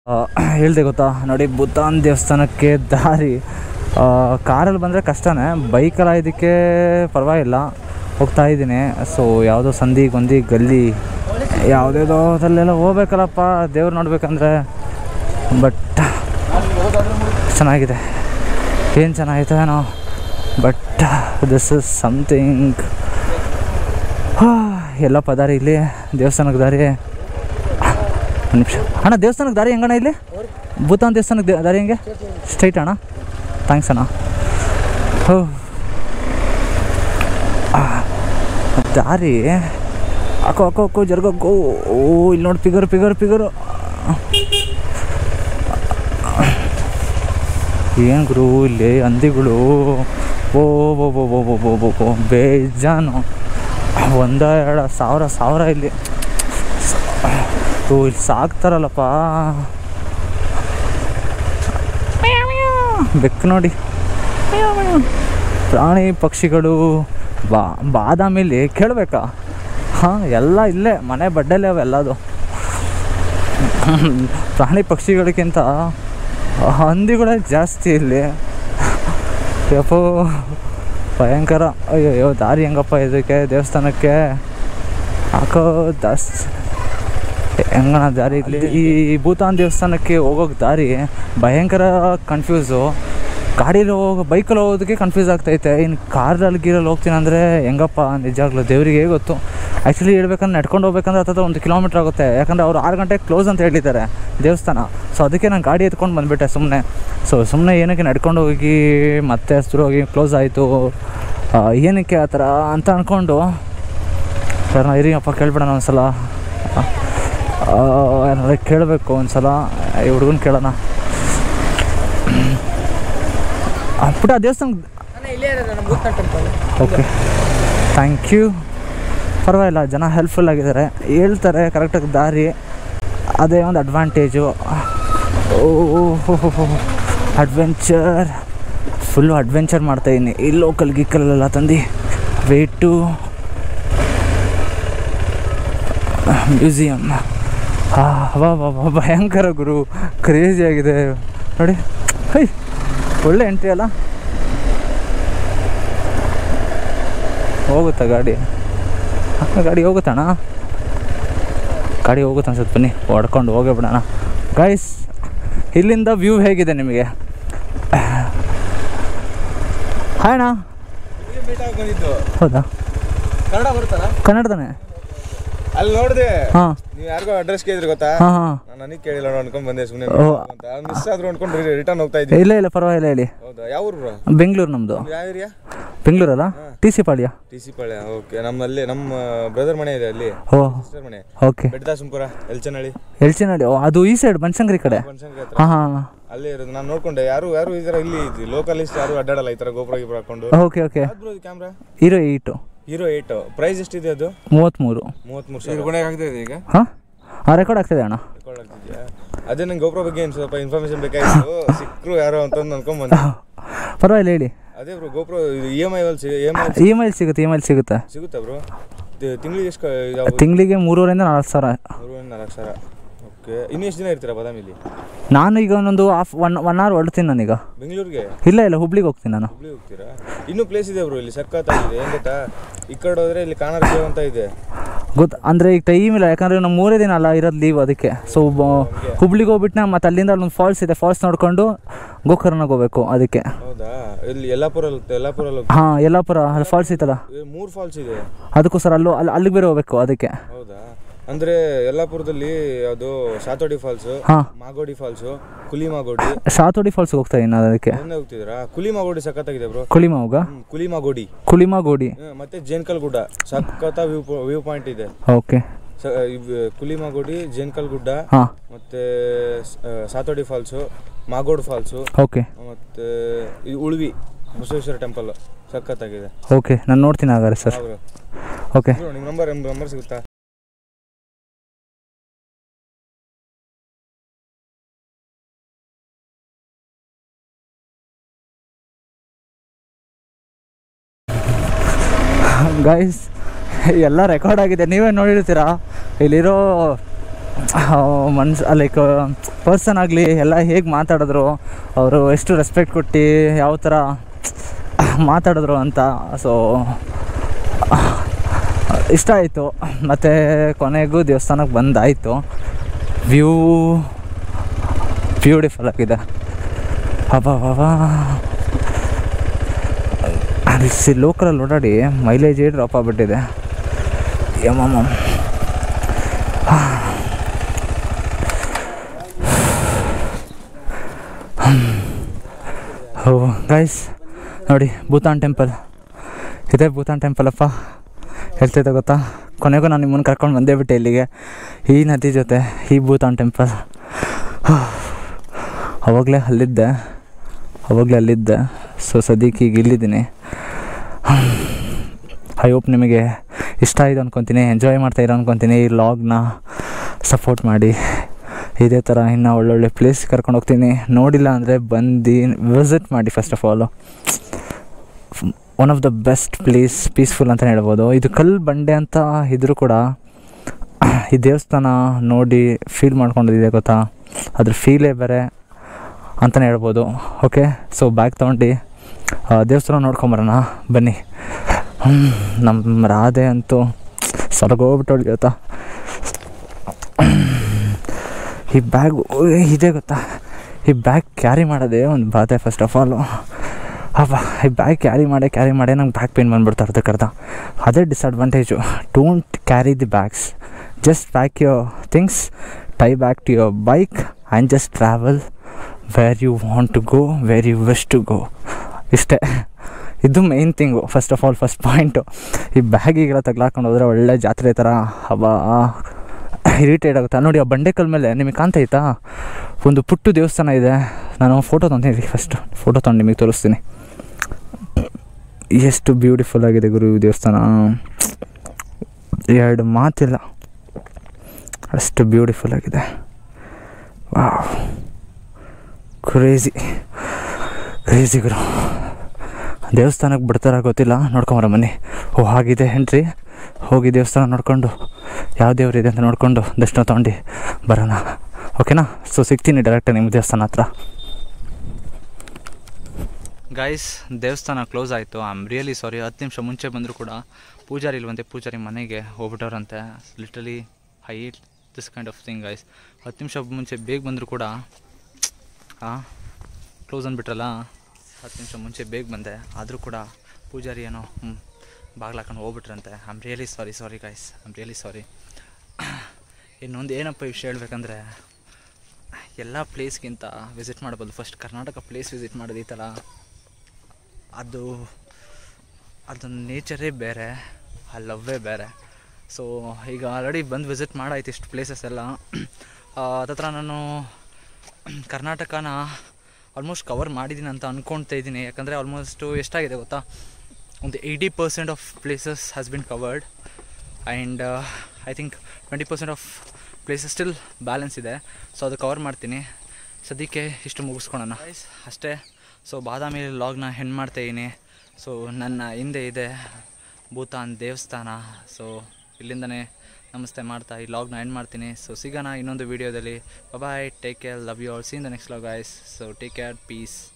ಹೇಳ್ದೆ ಗೊತ್ತಾ ನೋಡಿ ಭೂತಾನ್ ದೇವಸ್ಥಾನಕ್ಕೆ ದಾರಿ ಕಾರಲ್ಲಿ ಬಂದರೆ ಕಷ್ಟನೇ ಬೈಕಲ್ಲ ಇದಕ್ಕೆ ಪರವಾಗಿಲ್ಲ ಹೋಗ್ತಾ ಇದ್ದೀನಿ ಸೊ ಯಾವುದೋ ಸಂಧಿ ಗೊಂದಿ ಗಲ್ಲಿ ಯಾವುದ್ಯಾವುದೋ ಅದಲ್ಲೆಲ್ಲ ಹೋಗ್ಬೇಕಲ್ಲಪ್ಪ ದೇವ್ರು ನೋಡ್ಬೇಕಂದ್ರೆ ಬಟ್ ಚೆನ್ನಾಗಿದೆ ಏನು ಚೆನ್ನಾಗಿತ್ತು ಏನೋ ಬಟ್ ದಿಸ್ ಇಸ್ ಸಮಥಿಂಗ್ ಎಲ್ಲ ಪದಾರಿ ಇಲ್ಲಿ ದೇವಸ್ಥಾನಕ್ಕೆ ದಾರಿ ಒಂದು ನಿಮಿಷ ಅಣ್ಣ ದೇವಸ್ಥಾನಕ್ಕೆ ದಾರಿ ಹೆಂಗಣ್ಣ ಇಲ್ಲಿ ಭೂತಾನ್ ದೇವಸ್ಥಾನಕ್ಕೆ ದ- ದಾರಿ ಹೆಂಗೆ ಸ್ಟ್ರೈಟ್ ಅಣ್ಣ ಥ್ಯಾಂಕ್ಸ್ ಅಣ್ಣ ಹೋ ಆ, ದಾರಿ ಹಾಕೋ ಹಾಕೋ ಹಾಕೋ ಜರ್ಗೋಕ್ಕೋ ಓ ಇಲ್ಲಿ ನೋಡಿ ಪಿಗರ್ ಪಿಗರ್ ಪಿಗರು ಏನು ಗುರು ಇಲ್ಲಿ ಹಂದಿಗಳು ಓ ಬೋ ಬೋ ಬೋ ಬೋ ಬೋ ಬೋ ಬೋ ಬೇಜಾನು ಒಂದ ಎರಡ ಸಾವಿರ ಸಾವಿರ ಇಲ್ಲಿ ಓ ಇಲ್ಲಿ ಸಾಕ್ತಾರಲ್ಲಪ್ಪ ಬೆಕ್ಕು ನೋಡಿ ಪ್ರಾಣಿ ಪಕ್ಷಿಗಳು ಬಾ ಬಾದಾಮಿಲಿ ಕೇಳಬೇಕಾ ಹಾಂ ಎಲ್ಲ ಇಲ್ಲೇ ಮನೆ ಬಡ್ಡಲ್ಲೇ ಅವೆ ಎಲ್ಲದು ಪ್ರಾಣಿ ಪಕ್ಷಿಗಳಿಗಿಂತ ಹಂದಿಗಳೇ ಜಾಸ್ತಿ ಇಲ್ಲಿ ಯಪ್ಪೋ ಭಯಂಕರ ಅಯ್ಯೋ ಅಯ್ಯೋ ದಾರಿ ಹೆಂಗಪ್ಪ ಇದಕ್ಕೆ ದೇವಸ್ಥಾನಕ್ಕೆ ಹಾಕೋ ದಾಸ್ ಹೆಂಗಣ ದಾರಿ ಇಲ್ಲಿ ಈ ಭೂತಾನ್ ದೇವಸ್ಥಾನಕ್ಕೆ ಹೋಗೋಕೆ ದಾರಿ ಭಯಂಕರ ಕನ್ಫ್ಯೂಸು ಗಾಡೀಲಿ ಹೋಗೋ ಬೈಕಲ್ಲಿ ಹೋಗೋದಕ್ಕೆ ಕನ್ಫ್ಯೂಸ್ ಆಗ್ತೈತೆ ಇನ್ನು ಕಾರಲ್ಲಿ ಗೀರಲ್ಲಿ ಹೋಗ್ತೀನಿ ಅಂದರೆ ಹೆಂಗಪ್ಪ ನಿಜಾಗ್ಲೂ ದೇವರಿಗೆ ಗೊತ್ತು ಆ್ಯಕ್ಚುಲಿ ಹೇಳ್ಬೇಕಂದ್ರೆ ನಡ್ಕೊಂಡು ಹೋಗ್ಬೇಕಂದ್ರೆ ಹತ್ತತ್ರ ಒಂದು ಕಿಲೋಮೀಟ್ರ್ ಆಗುತ್ತೆ ಯಾಕಂದರೆ ಅವ್ರು ಆರು ಗಂಟೆಗೆ ಕ್ಲೋಸ್ ಅಂತ ಹೇಳಿದ್ದಾರೆ ದೇವಸ್ಥಾನ ಸೊ ಅದಕ್ಕೆ ನಾನು ಗಾಡಿ ಎತ್ಕೊಂಡು ಬಂದುಬಿಟ್ಟೆ ಸುಮ್ಮನೆ ಸೊ ಸುಮ್ಮನೆ ಏನಕ್ಕೆ ನಡ್ಕೊಂಡು ಹೋಗಿ ಮತ್ತೆ ಹಸ್ರು ಹೋಗಿ ಕ್ಲೋಸ್ ಆಯಿತು ಏನಕ್ಕೆ ಆ ಥರ ಅಂತ ಅಂದ್ಕೊಂಡು ಸರ್ ನಾ ಇರಿ ಅಪ್ಪ ಕೇಳ್ಬಿಡೋಣ ಒಂದ್ಸಲ ಏನಾದ್ರು ಕೇಳಬೇಕು ಒಂದ್ಸಲ ಈ ಹುಡುಗನ ಕೇಳೋಣ ಆ, ಪುಟ ದೇವಸ್ಥಾನ ಇಲ್ಲೇ ಇರೋದು ನಮ್ಮ Bhootanatha temple okay thank you ಪರವಾಗಿಲ್ಲ ಜನ ಹೆಲ್ಪ್ಫುಲ್ ಆಗಿದ್ದಾರೆ ಹೇಳ್ತಾರೆ ಕರೆಕ್ಟಾಗಿ ದಾರಿ ಅದೇ ಒಂದು ಅಡ್ವಾಂಟೇಜು ಓಹೋ ಅಡ್ವೆಂಚರ್ ಫುಲ್ಲು ಅಡ್ವೆಂಚರ್ ಮಾಡ್ತಾಯಿದ್ದೀನಿ ಈ ಲೋಕಲ್ ಗಿಕ್ಕಲೆಲ್ಲ ತಂದು ವೇಟು ಮ್ಯೂಸಿಯಮ್ ಹಾ ವಾ ವಾ ವಾ ಭಯಂಕರ ಗುರು ಕ್ರೇಜಿ ಆಗಿದೆ ನೋಡಿ ಹೈ ಒಳ್ಳೆ ಎಂಟ್ರಿ ಅಲ್ಲ ಹೋಗುತ್ತಾ ಗಾಡಿ ಆ, ಗಾಡಿ ಹೋಗುತ್ತಣ್ಣ ಗಾಡಿ ಹೋಗುತ್ತೆ ಅನ್ಸುತ್ತೆ ಬನ್ನಿ ಹೊಡ್ಕೊಂಡು ಹೋಗೇ ಬಿಡೋಣ ಗೈಸ್ ಇಲ್ಲಿಂದ ವ್ಯೂ ಹೇಗಿದೆ ನಿಮಗೆ ಹಾಯ್ ಅಣ್ಣ ಬಂದಿದ್ದು ಹೌದಾ ಕನ್ನಡ ಬರ್ತಾರ ಕನ್ನಡದನೇ ಅಲ್ಲಿ ನೋಡಿದೆ ಹಾಂ ನೀವು ಯಾರಿಗೋ ಅಡ್ರೆಸ್ ಕೇಳಿದ್ರಿ ಗೊತ್ತಾ ಹಾಂ ಹಾಂ ನಾನು ನನಗೆ ಕೇಳಿಲ್ಲ ನೋಡು ಅನ್ಕೊಂಡ್ ಬಂದೆ ಸುಮ್ಮನೆ ಓ. ಅಂತ ಮಿಸ್ ಆದ್ರೂ ಅನ್ಕೊಂಡು ರಿಟರ್ನ್ ಹೋಗ್ತಾ ಇದ್ವಿ ಇಲ್ಲ ಇಲ್ಲ ಪರವಾಗಿಲ್ಲ ಹೇಳಿ ಹೌದಾ ಯಾವ ಊರು ಬ್ರೋ ಬೆಂಗಳೂರು ನಮ್ಮದು ಯಾವ ಏರಿಯಾ ಬೆಂಗಳೂರಲ್ಲ T C Palya T C Palya okay ನಮ್ಮಲ್ಲಿ ನಮ್ಮ ಬ್ರದರ್ ಮನೆ ಇದೆ ಅಲ್ಲಿ ಓ ಸಿಸ್ಟರ್ ಮನೆ ಓಕೆ ಬೆಟ್ಟದಾಸಂಪುರ ಎಲ್ಚನಹಳ್ಳಿ ಎಲ್ಚಿನಡಿ ಓ ಅದು ಈ ಸೈಡ್ ಬನಶಂಕರಿ ಕಡೆ ಬನಶಂಕರಿ ಹತ್ರ ಹಾಂ ಹಾಂ ಅಲ್ಲೇ ಇರೋದು ನಾನು ನೋಡ್ಕೊಂಡೆ ಯಾರು ಯಾರು ಈ ಥರ ಇಲ್ಲಿ ಇದ್ವಿ ಲೋಕಲಿಸ್ಟ್ ಯಾರು ಅಡ್ಡಾಡಲ್ಲ ಈ ಥರ ಗೋಪುರ ಗಿಪುರ ಹಾಕೊಂಡು ಓಕೆ ಓಕೆ ಬ್ರೋ ಕ್ಯಾಮ್ರಾ ಇರೋ ಏಯ್ಟು ಹೀರೋ ಏಟ್ ಪ್ರೈಸ್ ಎಷ್ಟಿದೆ ಅದು ಮೂವತ್ತ್ಮೂರು ಮೂವತ್ಮೂರು ಸಾವಿರ ಆಗ್ತಾ ಇದೆ ಈಗ ಹಾಂ ಹಾಂ ರೆಕಾರ್ಡ್ ಆಗ್ತಿದೆ ಅಣ್ಣ ರೆಕಾರ್ಡ್ ಆಗ್ತಿದ್ಯಾ ಅದೇ ನಂಗೆ ಗೋಪುರ ಬಗ್ಗೆ ಏನು ಸ್ವಲ್ಪ ಇನ್ಫಾರ್ಮೇಶನ್ ಬೇಕಾಗಿತ್ತು ಸಿಕ್ಕರು ಯಾರೋ ಅಂತಂದು ಅನ್ಕೊಂಡ್ ಬಂದೆ ಪರವಾಗಿಲ್ಲ ಹೇಳಿ ಅದೇ ಬ್ರೋ ಗೋಪುರ ಇ ಎಮ್ ಐ ಅಲ್ಲಿ E M I email ಸಿಗುತ್ತೆ ಇ ಮೇಲ್ ಸಿಗುತ್ತೆ ಸಿಗುತ್ತಾ ಬ್ರೋ ತಿಂಗಳಿಗೆ ಎಷ್ಟು ಯಾವ ತಿಂಗಳಿಗೆ ಮೂರುವರೆಯಿಂದ ನಾಲ್ಕು ಸಾವಿರ ಮೂರುವರೆ ನಾಲ್ಕು ಸಾವಿರ ಓಕೆ ಇನ್ನು ಎಷ್ಟು ದಿನ ಇರ್ತೀರಾ ಬಾದಾಮಿಲಿ ನಾನು ಈಗ ಒಂದೊಂದು ಹಾಫ್ ಒನ್ ಒನ್ ಅವರ್ ಹೊರಡ್ತೀನಿ ನಾನೀಗ ಬೆಂಗಳೂರಿಗೆ ಇಲ್ಲ ಇಲ್ಲ ಹುಬ್ಳಿಗೆ ಹೋಗ್ತೀನಿ ನಾನು ಹುಬ್ಳಿ ಹೋಗ್ತೀರಾ ಇನ್ನೂ ಪ್ಲೇಸ್ ಇದೆ ಬ್ರೋ ಇಲ್ಲಿ ಸಖತ್ತಾಗಿದೆ ಏನು ಗೊತ್ತಾ ಈ ಕಡೆ ಹೋದ್ರೆ ಇಲ್ಲಿ ಕಾನಾರ್ ಕೇವ್ ಅಂತ ಇದೆ ಗೊತ್ತು ಅಂದರೆ ಈಗ ಟೈಮ್ ಇಲ್ಲ ಯಾಕಂದರೆ ನಮ್ಮ ಮೂರೇ ದಿನ ಅಲ್ಲ ಇರೋದು ಲೀವ್ ಅದಕ್ಕೆ ಸೊ ಹುಬ್ಳಿಗೆ ಹೋಗ್ಬಿಟ್ಟು ಮತ್ತೆ ಅಲ್ಲಿಂದ ಅಲ್ಲೊಂದು ಫಾಲ್ಸ್ ಇದೆ ಫಾಲ್ಸ್ ನೋಡಿಕೊಂಡು ಗೋಕರ್ಣಗೆ ಹೋಗ್ಬೇಕು ಅದಕ್ಕೆ ಹೌದಾ ಇಲ್ಲಿ ಯಲ್ಲಾಪುರಲ್ಲಿ ಯಲ್ಲಾಪುರಲ್ಲಿ ಹಾಂ ಯಲ್ಲಾಪುರ ಅಲ್ಲಿ ಫಾಲ್ಸ್ ಐತಲ್ಲ ಮೂರು ಫಾಲ್ಸ್ ಇದೆ ಅದಕ್ಕೋಸ್ಕರ ಅಲ್ಲೂ ಅಲ್ಲಿ ಅಲ್ಲಿಗೆ ಬೇರೆ ಹೋಗ್ಬೇಕು ಅದಕ್ಕೆ ಹೌದಾ ಅಂದ್ರೆ ಯಲ್ಲಾಪುರದಲ್ಲಿ ಯಾವುದು ಸಾತೋಡಿ ಫಾಲ್ಸ್ ಹಾಂ ಮಾಗೋಡಿ ಫಾಲ್ಸು ಕುಲಿ ಮಾಗೋಡಿ ಸಾತೋಡಿ ಫಾಲ್ಸ್ಗೆ ಹೋಗ್ತಾ ಇದ್ದೀನಿ ನಾನು ಅದಕ್ಕೆ ಮೊನ್ನೆ ಹೋಗ್ತಿದ್ದೀರಾ ಕುಲಿ ಮಾಗೋಡಿ ಸಖತ್ತಾಗಿದೆ ಬ್ರೋ ಕುಳಿಮಾವ್ಗ ಕುಲಿ ಮಾಗೋಡಿ ಕುಲಿಮಾ ಗೋಡಿ ಹ್ಮ್, ಮತ್ತೆ ಜೇನ್ಕಲ್ ಗುಡ್ಡ ಸಖತ್ತ ವ್ಯೂ ವ್ಯೂ ಪಾಯಿಂಟ್ ಇದೆ ಓಕೆ ಸ- ಇವ್- ಕುಲಿಮಾಗೋಡಿ ಜೇನ್ಕಲ್ ಗುಡ್ಡ ಹಾಂ ಮತ್ತೆ ಸ- ಆ, Sathodi falls Magod falls okay ಮತ್ತೆ ಇದು ಉಳ್ವಿ ಬಸವೇಶ್ವರ ಟೆಂಪಲ್ ಸಖತ್ತಾಗಿದೆ ಓಕೆ ನಾನು ನೋಡ್ತೀನಿ ಹಾಗಾದ್ರೆ ಸರ್ ಹೌದು ಓಕೆ ನಿಮ್ಮ ನಂಬರ್ ನಂಬರ್ ಸಿಗುತ್ತಾ ಗೈಸ್ ಎಲ್ಲ ರೆಕಾರ್ಡ್ ಆಗಿದೆ ನೀವೇ ನೋಡಿರ್ತೀರಾ ಇಲ್ಲಿರೋ ಮನ್ಸ್ ಲೈಕ್ ಪರ್ಸನ್ ಆಗಲಿ ಎಲ್ಲ ಹೇಗೆ ಮಾತಾಡಿದ್ರು ಅವರು ಎಷ್ಟು ರೆಸ್ಪೆಕ್ಟ್ ಕೊಟ್ಟು ಯಾವ ಥರ ಮಾತಾಡಿದ್ರು ಅಂತ ಸೊ ಇಷ್ಟ ಆಯಿತು ಮತ್ತು ಕೊನೆಗೂ ದೇವಸ್ಥಾನಕ್ಕೆ ಬಂದಾಯಿತು ವ್ಯೂ ಬ್ಯೂಟಿಫುಲ್ ಆಗಿದೆ ಅಬ್ಬಾ ಅಲ್ಲಿ ಲೋಕಲಲ್ಲಿ ಓಡಾಡಿ ಮೈಲೇಜೇ ಡ್ರಾಪ್ ಆಗಿಬಿಟ್ಟಿದೆ ಯಮ್ಮ ಓ ಗೈಸ್ ನೋಡಿ ಭೂತಾನ್ ಟೆಂಪಲ್ ಇದೇ ಭೂತಾನ್ ಟೆಂಪಲ್ ಅಪ್ಪ ಹೇಳ್ತಿದ್ದೆ ಗೊತ್ತಾ ಕೊನೆಗೂ ನಾನು ನಿಮ್ಮನ್ನು ಕರ್ಕೊಂಡು ಬಂದೇ ಬಿಟ್ಟೆ ಇಲ್ಲಿಗೆ ಈ ನದಿ ಜೊತೆ ಈ ಭೂತಾನ್ ಟೆಂಪಲ್ ಅವಾಗಲೇ ಅಲ್ಲಿದ್ದೆ ಅವಾಗಲೇ ಅಲ್ಲಿದ್ದೆ ಸೊ ಸದ್ಯಕ್ಕೆ ಈಗ ಇಲ್ಲಿದ್ದೀನಿ ಐ ಹೋಪ್ ನಿಮಗೆ ಇಷ್ಟ ಆಯಿತು ಅನ್ಕೊತೀನಿ ಎಂಜಾಯ್ ಮಾಡ್ತಾಯಿರೋ ಅನ್ಕೊತೀನಿ ಈ ಲಾಗ್ನ ಸಪೋರ್ಟ್ ಮಾಡಿ ಇದೇ ಥರ ಇನ್ನು ಒಳ್ಳೊಳ್ಳೆ ಪ್ಲೇಸ್ ಕರ್ಕೊಂಡು ಹೋಗ್ತೀನಿ ನೋಡಿಲ್ಲ ಅಂದರೆ ಬಂದು ವಿಸಿಟ್ ಮಾಡಿ first of all one of the best place peaceful ಅಂತಲೇ ಹೇಳ್ಬೋದು ಇದು ಕಲ್ಲು ಬಂಡೆ ಅಂತ ಇದ್ರೂ ಕೂಡ ಈ ದೇವಸ್ಥಾನ ನೋಡಿ ಫೀಲ್ ಮಾಡ್ಕೊಂಡಿದೆ ಗೊತ್ತಾ ಅದ್ರ ಫೀಲೇ ಬೇರೆ ಅಂತಲೇ ಹೇಳ್ಬೋದು ಓಕೆ ಸೊ ಬ್ಯಾಗ್ ತೊಗೊಂಡು ಆ, ದೇವಸ್ಥಾನ ನೋಡ್ಕೊಂಬರೋಣ ಬನ್ನಿ ಹ್ಮ್, ನಮ್ಮ ರಾಧೆ ಅಂತೂ ಸೊರಗೋಗ್ಬಿಟ್ಟವಳು ಗೊತ್ತಾ ಈ ಬ್ಯಾಗ್ ಇದೆ ಗೊತ್ತಾ ಈ ಬ್ಯಾಗ್ ಕ್ಯಾರಿ ಮಾಡೋದೇ ಒಂದು ಬಾಧೆ ಫಸ್ಟ್ ಆಫ್ ಆಲು ಅಪ್ಪ ಈ ಬ್ಯಾಗ್ ಕ್ಯಾರಿ ಮಾಡೇ ಕ್ಯಾರಿ ಮಾಡೇ ನಂಗೆ ಬ್ಯಾಕ್ ಪೇನ್ ಬಂದ್ಬಿಡ್ತಾ ಅರ್ಧಕ್ಕರ್ಧ ಅದೇ disadvantage don't carry the bags just pack your things tie back to your bike and just travel where you want to go where you wish to go ಇಷ್ಟೇ ಇದು main thing first of all first point ಈ ಬ್ಯಾಗಿಗೆಲ್ಲ ತಗ್ಲಾಕೊಂಡು ಹೋದ್ರೆ ಒಳ್ಳೆ ಜಾತ್ರೆ ಥರ ಹಬ್ಬ irritate ಆಗುತ್ತೆ ನೋಡಿ ಆ ಬಂಡೆಕಲ್ ಮೇಲೆ ನಿಮಗೆ ಕಾಣ್ತೈತಾ ಒಂದು ಪುಟ್ಟು ದೇವಸ್ಥಾನ ಇದೆ ನಾನು ಫೋಟೋ ತೊಗೊಂತೀನಿ ಫಸ್ಟ್ ಫೋಟೋ ತೊಗೊಂಡು ನಿಮಗೆ ತೋರಿಸ್ತೀನಿ ಎಷ್ಟು ಬ್ಯೂಟಿಫುಲ್ ಆಗಿದೆ ಗುರು ಈ ದೇವಸ್ಥಾನ ಎರಡು ಮಾತಿಲ್ಲ ಅಷ್ಟು ಬ್ಯೂಟಿಫುಲ್ ಆಗಿದೆ ವಾವ್ ಕ್ರೇಜಿ ಕ್ರೇಜಿ ಗುರು ದೇವಸ್ಥಾನಕ್ಕೆ ಬಿಡ್ತಾರ ಗೊತ್ತಿಲ್ಲ ನೋಡ್ಕೊಂಬರ ಬನ್ನಿ ಓ ಹಾಗಿದೆ ಎಂಟ್ರಿ ಹೋಗಿ ದೇವಸ್ಥಾನ ನೋಡಿಕೊಂಡು ಯಾವ ದೇವ್ರಿದೆ ಅಂತ ನೋಡಿಕೊಂಡು ದರ್ಶನ ತೊಗೊಂಡು ಬರೋಣ ಓಕೆನಾ ಸೊ ಸಿಗ್ತೀನಿ ಡೈರೆಕ್ಟಾಗಿ ನಿಮ್ಮ ದೇವಸ್ಥಾನ ಹತ್ರ ಗೈಸ್ ದೇವಸ್ಥಾನ ಕ್ಲೋಸ್ ಆಯಿತು ಐ ಆಮ್ ರಿಯಲಿ ಸಾರಿ ಹತ್ತು ನಿಮಿಷ ಮುಂಚೆ ಬಂದರೂ ಕೂಡ ಪೂಜಾರಿ ಇಲ್ವಂತೆ ಪೂಜಾರಿ ಮನೆಗೆ ಹೋಗ್ಬಿಟ್ಟವ್ರಂತೆ literally I eat this kind of thing guys ಹತ್ತು ನಿಮಿಷ ಮುಂಚೆ ಬೇಗ ಬಂದರೂ ಕೂಡ ಹಾಂ ಕ್ಲೋಸ್ ಅಂದ್ಬಿಟ್ರಲ್ಲ ಹತ್ತು ನಿಮಿಷ ಮುಂಚೆ ಬೇಗ ಬಂದೆ ಆದರೂ ಕೂಡ ಪೂಜಾರಿ ಏನೋ ಹ್ಞೂ ಬಾಗ್ಲಾಕೊಂಡು ಹೋಗ್ಬಿಟ್ರಂತೆ I am really sorry sorry guys I am really sorry ಇನ್ನೊಂದು ಏನಪ್ಪ ವಿಷಯ ಹೇಳ್ಬೇಕಂದ್ರೆ ಎಲ್ಲ ಪ್ಲೇಸ್ಗಿಂತ ವಿಸಿಟ್ ಮಾಡ್ಬೋದು ಫಸ್ಟ್ ಕರ್ನಾಟಕ ಪ್ಲೇಸ್ ವಿಸಿಟ್ ಮಾಡೋದು ಈ ಥರ ಅದು ಅದು ನೇಚರೇ ಬೇರೆ ಆ ಲವ್ವೇ ಬೇರೆ ಸೊ ಈಗ ಆಲ್ರೆಡಿ ಬಂದು ವಿಸಿಟ್ ಮಾಡಾಯ್ತು ಇಷ್ಟು ಪ್ಲೇಸಸ್ ಎಲ್ಲ ಅದತ್ರ ನಾನು ಕರ್ನಾಟಕನ ಆಲ್ಮೋಸ್ಟ್ ಕವರ್ ಮಾಡಿದ್ದೀನಿ ಅಂತ ಅಂದ್ಕೊಳ್ತಾ ಇದ್ದೀನಿ ಯಾಕಂದರೆ ಆಲ್ಮೋಸ್ಟು ಎಷ್ಟಾಗಿದೆ ಗೊತ್ತಾ ಒಂದು eighty percent of places has been covered and I think twenty percent of places still balance ಇದೆ ಸೊ ಅದು ಕವರ್ ಮಾಡ್ತೀನಿ ಸದ್ಯಕ್ಕೆ ಇಷ್ಟು ಮುಗಿಸ್ಕೊಳೋಣ ಅಷ್ಟೇ ಸೊ ಬಾದಾಮಿ ಲಾಗ್ನ ಹೆಣ್ಣು ಮಾಡ್ತಾಯಿದ್ದೀನಿ ಸೊ ನನ್ನ ಹಿಂದೆ ಇದೆ ಭೂತಾನ್ ದೇವಸ್ಥಾನ ಸೊ ಇಲ್ಲಿಂದನೇ ನಮಸ್ತೆ ಮಾಡ್ತಾ ಈ ಲಾಗ್ನ ಎಂಡ್ ಮಾಡ್ತೀನಿ ಸೊ ಸಿಗೋಣ ಇನ್ನೊಂದು ವೀಡಿಯೋದಲ್ಲಿ bye take care love you all seen the next vlogs so take care piece